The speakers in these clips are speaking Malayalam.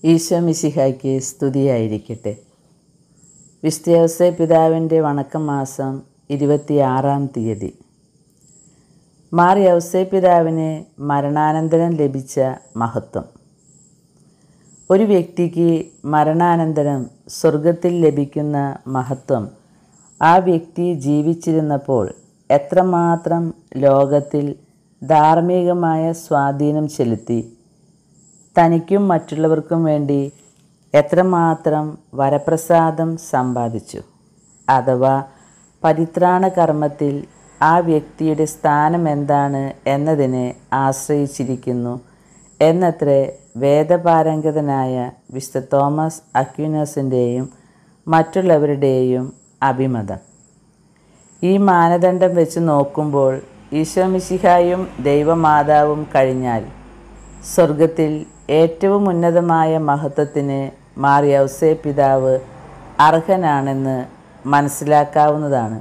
ഈശോ മിശിഹായ്ക്ക് സ്തുതിയായിരിക്കട്ടെ വിസ്തേവസെ പിതാവിൻ്റെ വണക്കം മാസം ഇരുപത്തിയാറാം തീയതി മാർ യൗസേ പിതാവിന് മരണാനന്തരം ലഭിച്ച മഹത്വം ഒരു വ്യക്തിക്ക് മരണാനന്തരം സ്വർഗത്തിൽ ലഭിക്കുന്ന മഹത്വം ആ വ്യക്തി ജീവിച്ചിരുന്നപ്പോൾ എത്രമാത്രം ലോകത്തിൽ ധാർമ്മികമായ സ്വാധീനം ചെലുത്തി തനിക്കും മറ്റുള്ളവർക്കും വേണ്ടി എത്രമാത്രം വരപ്രസാദം സമ്പാദിച്ചു അഥവാ പരിത്രാണ കർമ്മത്തിൽ ആ വ്യക്തിയുടെ സ്ഥാനം എന്താണ് എന്നതിനെ ആശ്രയിച്ചിരിക്കുന്നു എന്നത്രേ വേദപാരംഗതനായ വിശുദ്ധ തോമസ് അക്യൂനസിൻ്റെയും മറ്റുള്ളവരുടെയും അഭിമതം ഈ മാനദണ്ഡം വെച്ച് നോക്കുമ്പോൾ ഈശോമിശിഹായും ദൈവമാതാവും കഴിഞ്ഞാൽ സ്വർഗത്തിൽ ഏറ്റവും ഉന്നതമായ മഹത്വത്തിന് മാറിയൗസേ പിതാവ് അർഹനാണെന്ന് മനസ്സിലാക്കാവുന്നതാണ്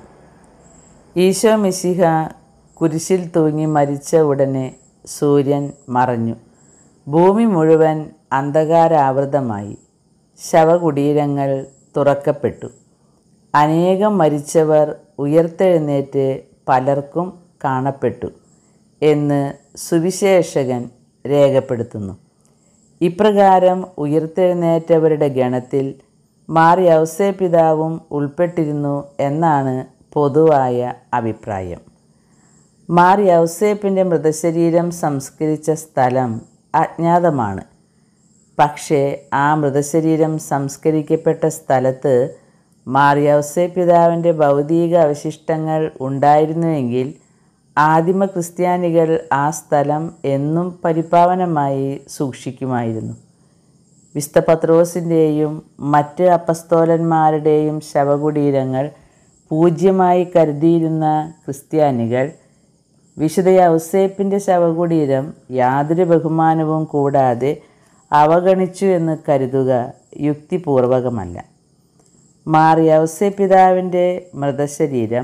ഈശോ മിശിഹ കുരിശിൽ തൂങ്ങി മരിച്ച ഉടനെ സൂര്യൻ മറഞ്ഞു ഭൂമി മുഴുവൻ അന്ധകാരാവൃതമായി ശവകുടീരങ്ങൾ തുറക്കപ്പെട്ടു അനേകം മരിച്ചവർ ഉയർത്തെഴുന്നേറ്റ് പലർക്കും കാണപ്പെട്ടു എന്ന് സുവിശേഷകൻ രേഖപ്പെടുത്തുന്നു ഇപ്രകാരം ഉയർത്തെഴുന്നേറ്റവരുടെ ഗണത്തിൽ മാറി ഔസേ പിതാവും ഉൾപ്പെട്ടിരുന്നു എന്നാണ് പൊതുവായ അഭിപ്രായം മാറി ഔസേപ്പിൻ്റെ മൃതശരീരം സംസ്കരിച്ച സ്ഥലം അജ്ഞാതമാണ് പക്ഷേ ആ മൃതശരീരം സംസ്കരിക്കപ്പെട്ട സ്ഥലത്ത് മാറിയൗസേ പിതാവിൻ്റെ ഭൗതിക അവശിഷ്ടങ്ങൾ ഉണ്ടായിരുന്നുവെങ്കിൽ ആദിമ ക്രിസ്ത്യാനികൾ ആ സ്ഥലം എന്നും പരിപാവനമായി സൂക്ഷിക്കുമായിരുന്നു വിസ്ത പത്രോസിൻ്റെയും മറ്റ് അപ്പസ്തോലന്മാരുടെയും ശവകുടീരങ്ങൾ പൂജ്യമായി കരുതിയിരുന്ന ക്രിസ്ത്യാനികൾ വിശുദ്ധ ഔസേപ്പിൻ്റെ ശവകുടീരം യാതൊരു ബഹുമാനവും കൂടാതെ അവഗണിച്ചു എന്ന് കരുതുക യുക്തിപൂർവകമല്ല മാറി ഔസേ പിതാവിൻ്റെ മൃതശരീരം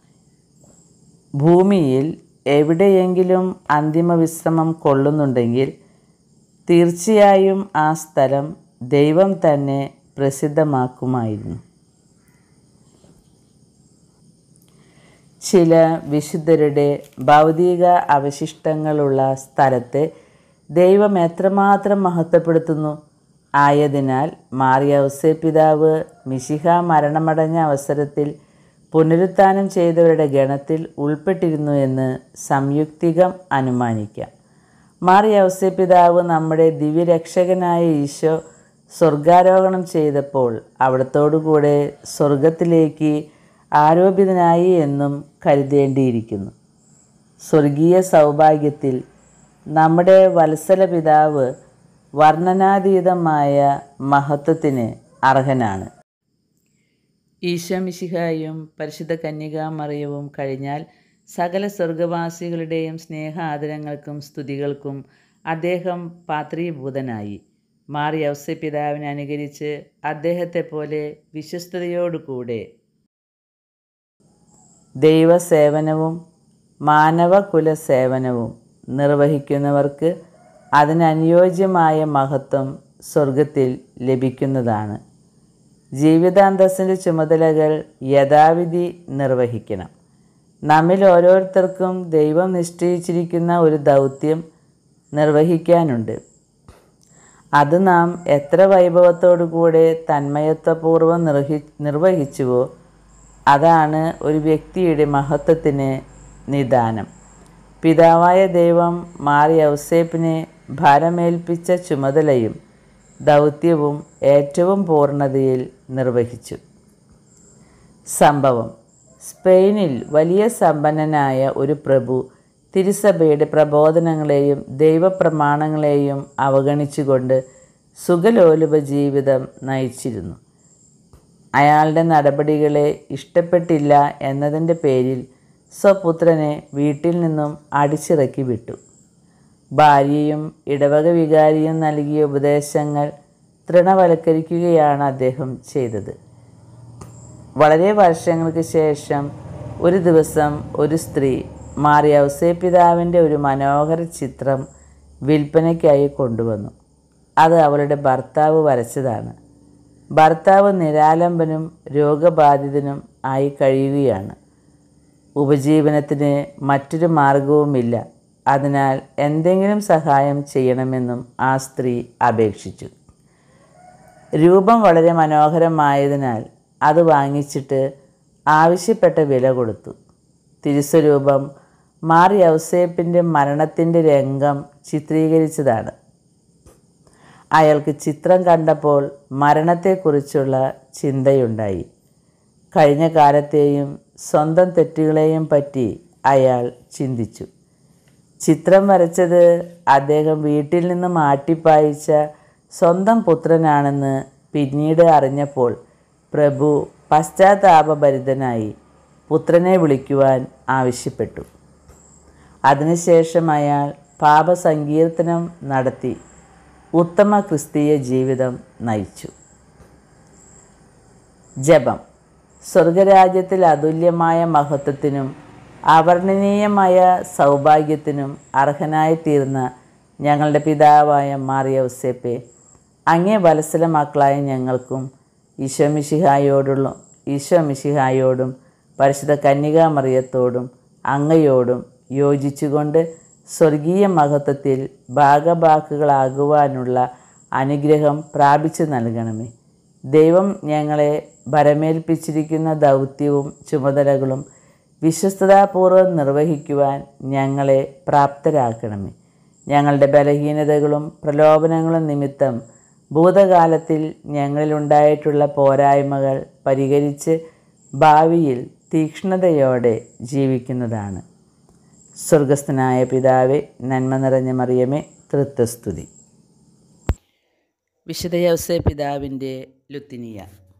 ഭൂമിയിൽ എവിടെയെങ്കിലും അന്തിമ വിശ്രമം കൊള്ളുന്നുണ്ടെങ്കിൽ തീർച്ചയായും ആ സ്ഥലം ദൈവം തന്നെ പ്രസിദ്ധമാക്കുമായിരുന്നു ചില വിശുദ്ധരുടെ ഭൗതിക അവശിഷ്ടങ്ങളുള്ള സ്ഥലത്തെ ദൈവം എത്രമാത്രം മഹത്വപ്പെടുത്തുന്നു ആയതിനാൽ മാറിയൗസേ പിതാവ് മിശിഹ മരണമടഞ്ഞ അവസരത്തിൽ പുനരുത്ഥാനം ചെയ്തവരുടെ ഗണത്തിൽ ഉൾപ്പെട്ടിരുന്നു എന്ന് സംയുക്തികം അനുമാനിക്കാം മാറിയൗസേ പിതാവ് നമ്മുടെ ദിവ്യരക്ഷകനായ ഈശോ സ്വർഗാരോഹണം ചെയ്തപ്പോൾ അവിടത്തോടുകൂടെ സ്വർഗത്തിലേക്ക് ആരോപിതനായി എന്നും കരുതേണ്ടിയിരിക്കുന്നു സ്വർഗീയ സൗഭാഗ്യത്തിൽ നമ്മുടെ വത്സല പിതാവ് വർണ്ണനാതീതമായ മഹത്വത്തിന് അർഹനാണ് ഈശോമിശിഹായും പരിശുദ്ധ കന്യകാമറിയവും കഴിഞ്ഞാൽ സകല സ്വർഗവാസികളുടെയും സ്നേഹ ആദരങ്ങൾക്കും സ്തുതികൾക്കും അദ്ദേഹം പാത്രീഭൂതനായി മാറി ഔസ പിതാവിനെ അനുകരിച്ച് അദ്ദേഹത്തെ പോലെ വിശ്വസ്തയോടുകൂടെ ദൈവസേവനവും മാനവകുല സേവനവും നിർവഹിക്കുന്നവർക്ക് അതിനനുയോജ്യമായ മഹത്വം സ്വർഗത്തിൽ ലഭിക്കുന്നതാണ് ജീവിതാന്തസ്സിൻ്റെ ചുമതലകൾ യഥാവിധി നിർവഹിക്കണം നമ്മിൽ ഓരോരുത്തർക്കും ദൈവം നിശ്ചയിച്ചിരിക്കുന്ന ഒരു ദൗത്യം നിർവഹിക്കാനുണ്ട് അത് നാം എത്ര വൈഭവത്തോടുകൂടെ തന്മയത്വപൂർവ്വം നിർവഹി നിർവഹിച്ചുവോ അതാണ് ഒരു വ്യക്തിയുടെ മഹത്വത്തിന് നിദാനം പിതാവായ ദൈവം മാറി ഔസേപ്പിനെ ഭാരമേൽപ്പിച്ച ചുമതലയും ദൗത്യവും ഏറ്റവും പൂർണ്ണതയിൽ നിർവഹിച്ചു സംഭവം സ്പെയിനിൽ വലിയ സമ്പന്നനായ ഒരു പ്രഭു തിരുസഭയുടെ പ്രബോധനങ്ങളെയും ദൈവപ്രമാണങ്ങളെയും അവഗണിച്ചുകൊണ്ട് സുഖലോലുപ ജീവിതം നയിച്ചിരുന്നു അയാളുടെ നടപടികളെ ഇഷ്ടപ്പെട്ടില്ല എന്നതിൻ്റെ പേരിൽ സ്വപുത്രനെ വീട്ടിൽ നിന്നും അടിച്ചിറക്കി വിട്ടു ഭാര്യയും ഇടവക വികാരിയും നൽകിയ ഉപദേശങ്ങൾ തൃണവൽക്കരിക്കുകയാണ് അദ്ദേഹം ചെയ്തത് വളരെ വർഷങ്ങൾക്ക് ശേഷം ഒരു ദിവസം ഒരു സ്ത്രീ മാറിയ ഔസേപിതാവിൻ്റെ ഒരു മനോഹര ചിത്രം വിൽപ്പനയ്ക്കായി കൊണ്ടുവന്നു അത് അവളുടെ ഭർത്താവ് വരച്ചതാണ് ഭർത്താവ് നിരാലംബനും രോഗബാധിതനും ആയി കഴിയുകയാണ് ഉപജീവനത്തിന് മറ്റൊരു മാർഗവുമില്ല അതിനാൽ എന്തെങ്കിലും സഹായം ചെയ്യണമെന്നും ആ സ്ത്രീ അപേക്ഷിച്ചു രൂപം വളരെ മനോഹരമായതിനാൽ അത് വാങ്ങിച്ചിട്ട് ആവശ്യപ്പെട്ട വില കൊടുത്തു തിരുസ്വരൂപം മാറി ഔസേപ്പിൻ്റെ മരണത്തിൻ്റെ രംഗം ചിത്രീകരിച്ചതാണ് അയാൾക്ക് ചിത്രം കണ്ടപ്പോൾ മരണത്തെക്കുറിച്ചുള്ള ചിന്തയുണ്ടായി കഴിഞ്ഞ കാലത്തെയും സ്വന്തം തെറ്റുകളെയും പറ്റി അയാൾ ചിന്തിച്ചു ചിത്രം വരച്ചത് അദ്ദേഹം വീട്ടിൽ നിന്ന് മാട്ടിപ്പായിച്ച സ്വന്തം പുത്രനാണെന്ന് പിന്നീട് അറിഞ്ഞപ്പോൾ പ്രഭു പശ്ചാത്താപഭരിതനായി പുത്രനെ വിളിക്കുവാൻ ആവശ്യപ്പെട്ടു അതിനുശേഷം അയാൾ പാപസങ്കീർത്തനം നടത്തി ഉത്തമ ക്രിസ്തീയ ജീവിതം നയിച്ചു ജപം സ്വർഗരാജ്യത്തിൽ അതുല്യമായ മഹത്വത്തിനും അവർണ്ണനീയമായ സൗഭാഗ്യത്തിനും അർഹനായി തീർന്ന ഞങ്ങളുടെ പിതാവായ മാറിയ ഔസേപ്പെ അങ്ങേ വത്സല മക്കളായ ഞങ്ങൾക്കും ഈശോ മിശിഹായോടുള്ള ഈശോ മിശിഹായോടും പരിശുദ്ധ കന്യകാമറിയത്തോടും അങ്ങയോടും യോജിച്ചുകൊണ്ട് സ്വർഗീയ മഹത്വത്തിൽ ഭാഗഭാക്കുകളാകുവാനുള്ള അനുഗ്രഹം പ്രാപിച്ചു നൽകണമേ ദൈവം ഞങ്ങളെ ഭരമേൽപ്പിച്ചിരിക്കുന്ന ദൗത്യവും ചുമതലകളും വിശ്വസ്തതാപൂർവ്വം നിർവഹിക്കുവാൻ ഞങ്ങളെ പ്രാപ്തരാക്കണമേ ഞങ്ങളുടെ ബലഹീനതകളും പ്രലോഭനങ്ങളും നിമിത്തം ഭൂതകാലത്തിൽ ഞങ്ങളിലുണ്ടായിട്ടുള്ള പോരായ്മകൾ പരിഹരിച്ച് ഭാവിയിൽ തീക്ഷ്ണതയോടെ ജീവിക്കുന്നതാണ് സ്വർഗസ്ഥനായ പിതാവെ നന്മ നിറഞ്ഞ മറിയമേ തൃത്വസ്തുതി വിശുദ്ധ യൗസേ പിതാവിൻ്റെ ലുത്തിനിയ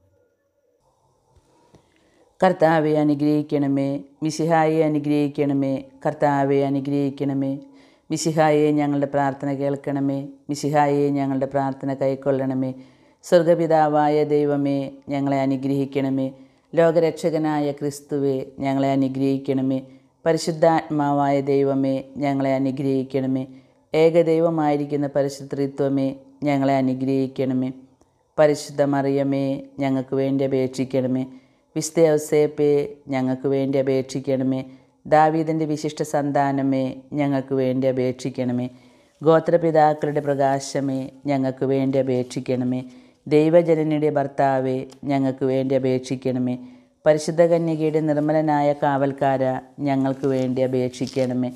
കർത്താവെ അനുഗ്രഹിക്കണമേ മിശിഹായെ അനുഗ്രഹിക്കണമേ കർത്താവെ അനുഗ്രഹിക്കണമേ മിശിഹായെ ഞങ്ങളുടെ പ്രാർത്ഥന കേൾക്കണമേ മിശിഹായെ ഞങ്ങളുടെ പ്രാർത്ഥന കൈക്കൊള്ളണമേ സ്വർഗപിതാവായ ദൈവമേ ഞങ്ങളെ അനുഗ്രഹിക്കണമേ ലോകരക്ഷകനായ ക്രിസ്തുവെ ഞങ്ങളെ അനുഗ്രഹിക്കണമേ പരിശുദ്ധാത്മാവായ ദൈവമേ ഞങ്ങളെ അനുഗ്രഹിക്കണമേ ഏകദൈവമായിരിക്കുന്ന പരിശുദ്ധത്വമേ ഞങ്ങളെ അനുഗ്രഹിക്കണമേ പരിശുദ്ധ മറിയമേ ഞങ്ങൾക്ക് വേണ്ടി അപേക്ഷിക്കണമേ വിശുദ്ധ ഔസേപ്പേ ഞങ്ങൾക്ക് വേണ്ടി അപേക്ഷിക്കണമേ ദാവീദിൻ്റെ വിശിഷ്ട സന്താനമേ ഞങ്ങൾക്ക് വേണ്ടി അപേക്ഷിക്കണമേ ഗോത്രപിതാക്കളുടെ പ്രകാശമേ ഞങ്ങൾക്ക് വേണ്ടി അപേക്ഷിക്കണമേ ദൈവജനനിയുടെ ഭർത്താവേ ഞങ്ങൾക്ക് വേണ്ടി അപേക്ഷിക്കണമേ പരിശുദ്ധ കന്യകയുടെ നിർമ്മലനായ കാവൽക്കാര ഞങ്ങൾക്ക് വേണ്ടി അപേക്ഷിക്കണമേ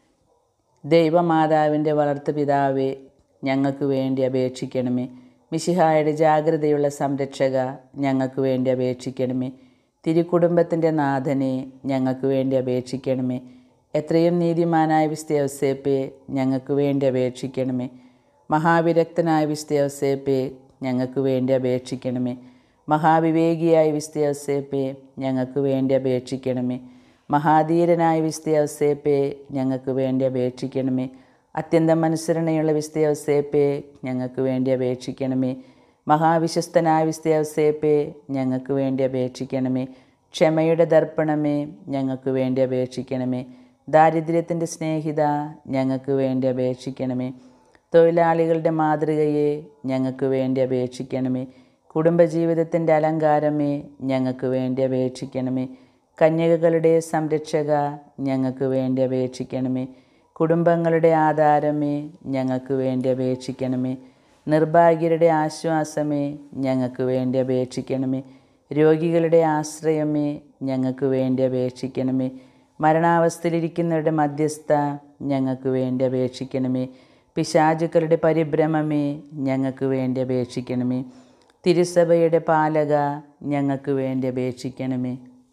ദൈവമാതാവിൻ്റെ വളർത്തു പിതാവേ ഞങ്ങൾക്ക് വേണ്ടി അപേക്ഷിക്കണമേ മിശിഹായുടെ ജാഗ്രതയുള്ള സംരക്ഷക ഞങ്ങൾക്ക് വേണ്ടി അപേക്ഷിക്കണമേ തിരുക്കുടുംബത്തിൻ്റെ നാഥനെ ഞങ്ങൾക്ക് വേണ്ടി അപേക്ഷിക്കണമേ എത്രയും നീതിമാനായ വിസ്തയവസേപ്പെ ഞങ്ങൾക്ക് വേണ്ടി അപേക്ഷിക്കണമേ മഹാവിരക്തനായ വിസ്തയവസേപ്പെ ഞങ്ങൾക്ക് വേണ്ടി അപേക്ഷിക്കണമേ മഹാവിവേകിയായ വിസ്തയവസേപ്പെ ഞങ്ങൾക്ക് വേണ്ടി അപേക്ഷിക്കണമേ മഹാധീരനായ വിസ്തയവസേപ്പെ ഞങ്ങൾക്ക് വേണ്ടി അപേക്ഷിക്കണമേ അത്യന്തം അനുസരണയുള്ള വിസ്തയവസേപ്പെ ഞങ്ങൾക്ക് വേണ്ടി അപേക്ഷിക്കണമേ മഹാവിശ്വസ്തനായ വിസ്തയവസേപ്പെ ഞങ്ങൾക്ക് വേണ്ടി അപേക്ഷിക്കണമേ ക്ഷമയുടെ ദർപ്പണമേ ഞങ്ങൾക്ക് വേണ്ടി അപേക്ഷിക്കണമേ ദാരിദ്ര്യത്തിൻ്റെ സ്നേഹിത ഞങ്ങൾക്ക് വേണ്ടി അപേക്ഷിക്കണമേ തൊഴിലാളികളുടെ മാതൃകയെ ഞങ്ങൾക്ക് വേണ്ടി അപേക്ഷിക്കണമേ കുടുംബജീവിതത്തിൻ്റെ അലങ്കാരമേ ഞങ്ങൾക്ക് വേണ്ടി അപേക്ഷിക്കണമേ കന്യകകളുടെ സംരക്ഷക ഞങ്ങൾക്ക് വേണ്ടി അപേക്ഷിക്കണമേ കുടുംബങ്ങളുടെ ആധാരമേ ഞങ്ങൾക്ക് വേണ്ടി അപേക്ഷിക്കണമേ നിർഭാഗ്യരുടെ ആശ്വാസമേ ഞങ്ങൾക്ക് വേണ്ടി അപേക്ഷിക്കണമേ രോഗികളുടെ ആശ്രയമേ ഞങ്ങൾക്ക് വേണ്ടി അപേക്ഷിക്കണമേ മരണാവസ്ഥയിലിരിക്കുന്നവരുടെ മധ്യസ്ഥ ഞങ്ങൾക്ക് വേണ്ടി അപേക്ഷിക്കണമേ പിശാചുക്കളുടെ പരിഭ്രമമേ ഞങ്ങൾക്ക് വേണ്ടി അപേക്ഷിക്കണമേ തിരുസഭയുടെ പാലക ഞങ്ങൾക്ക് വേണ്ടി അപേക്ഷിക്കണമേ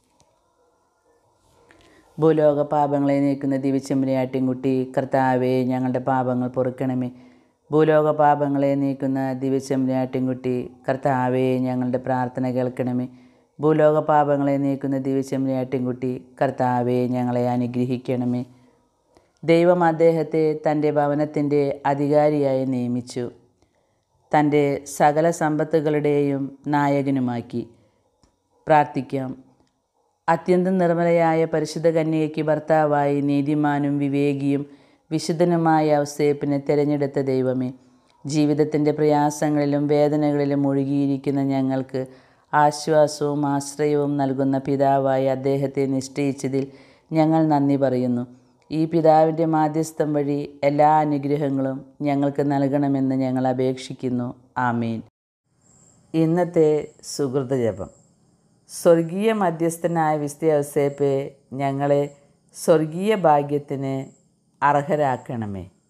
ഭൂലോക പാപങ്ങളെ നീക്കുന്ന ദിവ്യച്ചെമ്പനിയാട്ടിൻകുട്ടി കർത്താവെ ഞങ്ങളുടെ പാപങ്ങൾ പൊറുക്കണമേ ഭൂലോക പാപങ്ങളെ നീക്കുന്ന ദിവ്യച്ചെമ്പനിയാട്ടിൻകുട്ടി കർത്താവെ ഞങ്ങളുടെ പ്രാർത്ഥന കേൾക്കണമേ ഭൂലോക പാപങ്ങളെ നീക്കുന്ന ദിവ്യച്ചെമ്പനിയാട്ടിൻകുട്ടി കർത്താവെ ഞങ്ങളെ അനുഗ്രഹിക്കണമേ ദൈവം അദ്ദേഹത്തെ തൻ്റെ ഭവനത്തിൻ്റെ അധികാരിയായി നിയമിച്ചു തൻ്റെ സകല സമ്പത്തുകളുടെയും നായകനുമാക്കി പ്രാർത്ഥിക്കാം അത്യന്തം നിർമ്മലയായ പരിശുദ്ധ കന്യകയ്ക്ക് ഭർത്താവായി നീതിമാനും വിവേകിയും വിശുദ്ധനുമായ ഔസേപ്പിനെ തിരഞ്ഞെടുത്ത ദൈവമേ ജീവിതത്തിൻ്റെ പ്രയാസങ്ങളിലും വേദനകളിലും മുഴുകിയിരിക്കുന്ന ഞങ്ങൾക്ക് ആശ്വാസവും ആശ്രയവും നൽകുന്ന പിതാവായി അദ്ദേഹത്തെ നിശ്ചയിച്ചതിൽ ഞങ്ങൾ നന്ദി പറയുന്നു ഈ പിതാവിൻ്റെ മാധ്യസ്ഥം വഴി എല്ലാ അനുഗ്രഹങ്ങളും ഞങ്ങൾക്ക് നൽകണമെന്ന് ഞങ്ങൾ അപേക്ഷിക്കുന്നു ആമീൻ ഇന്നത്തെ സുഹൃത ജപം സ്വർഗീയ മധ്യസ്ഥനായ വിസ്തയൗസേപ്പെ ഞങ്ങളെ സ്വർഗീയ ഭാഗ്യത്തിന് അർഹരാക്കണമേ